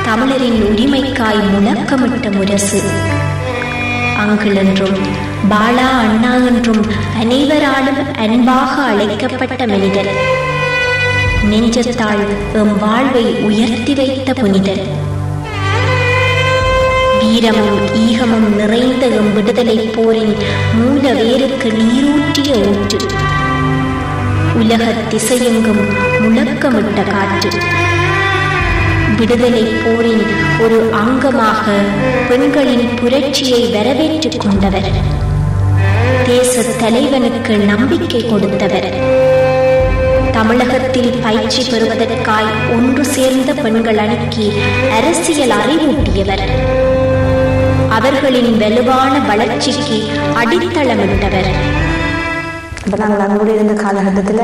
தமிழரின் உரிமைக்காய் முழக்கமிட்ட முரசு அங்கிள் என்றும் பாலா அண்ணா என்றும் அனைவராலும் அன்பாக அழைக்கப்பட்ட மனிதர் நெஞ்சத்தால் எம் வாழ்வை உயர்த்தி வைத்த புனிதர் வீரமும் ஈகமும் நிறைந்த எம் விடுதலை போரின் மூல வேருக்கு நீரூற்றிய ஊற்று உலக திசையெங்கும் முழக்கமிட்ட காற்று விடுதலை போரின் ஒரு அங்கமாக பெண்களின் புரட்சியை வரவேற்றுக் கொண்டவர் தேச தலைவனுக்கு நம்பிக்கை கொடுத்தவர் தமிழகத்தில் பயிற்சி பெறுவதற்காய் ஒன்று சேர்ந்த பெண்கள் அணிக்கு அரசியல் அறிவூட்டியவர் அவர்களின் வலுவான வளர்ச்சிக்கு அடித்தளமிட்டவர் இப்போ நாங்கள் அங்கோடு இருந்த காலகட்டத்தில்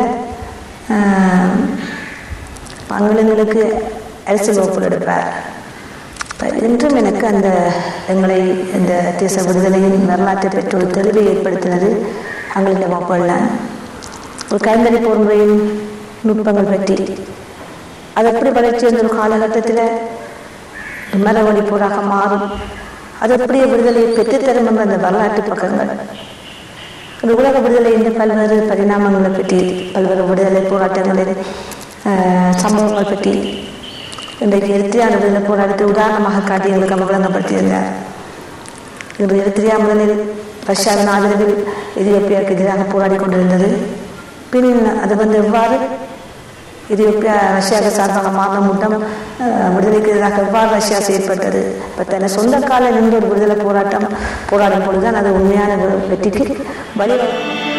பங்களிங்களுக்கு அரசியல் வகுப்பு எடுப்பார் இப்ப இன்றும் எனக்கு அந்த எங்களை இந்த தேச விடுதலையின் வரலாற்றை பெற்ற ஒரு தெளிவை ஏற்படுத்தினது அங்களின் வகுப்புகள் ஒரு கைந்தறி போர் முறையின் நுட்பங்கள் பற்றி அது எப்படி வளர்ச்சி வந்த ஒரு காலகட்டத்தில் மரவழி போராக மாறும் அது எப்படியே விடுதலையை பெற்றுத்தரும் என்ற அந்த வரலாற்று பக்கங்கள் இந்த உலக விடுதலையின் பல்வேறு பரிணாமங்களை பற்றி பல்வேறு விடுதலை போராட்டங்களின் ஆஹ், சம்பவங்கள் பற்றி இன்றைக்கு எரித்திரியான விடுதலை போராட்டத்தை உதாரணமாக காட்டி எங்களுக்கு அவர் விளங்கப்படுத்தியிருந்தார் இன்று எரித்திரியா முதலில் ரஷ்யாவின் ஆதரவில் எதியோப்பியாவுக்கு எதிராக போராடி கொண்டிருந்தது பின் அது வந்து எவ்வாறு எதியோப்பியா ரஷ்யாவுக்கு சார்பாக மாறும் முட்டம் ஆஹ், விடுதலைக்கு எதிராக எவ்வாறு ரஷ்யா செயற்பட்டது இப்போ தன்னை சொந்த கால நின்று ஒரு விடுதலை போராட்டம் போராடும் பொழுதுதான் அது உண்மையான வெ- வெற்றிக்கு வழி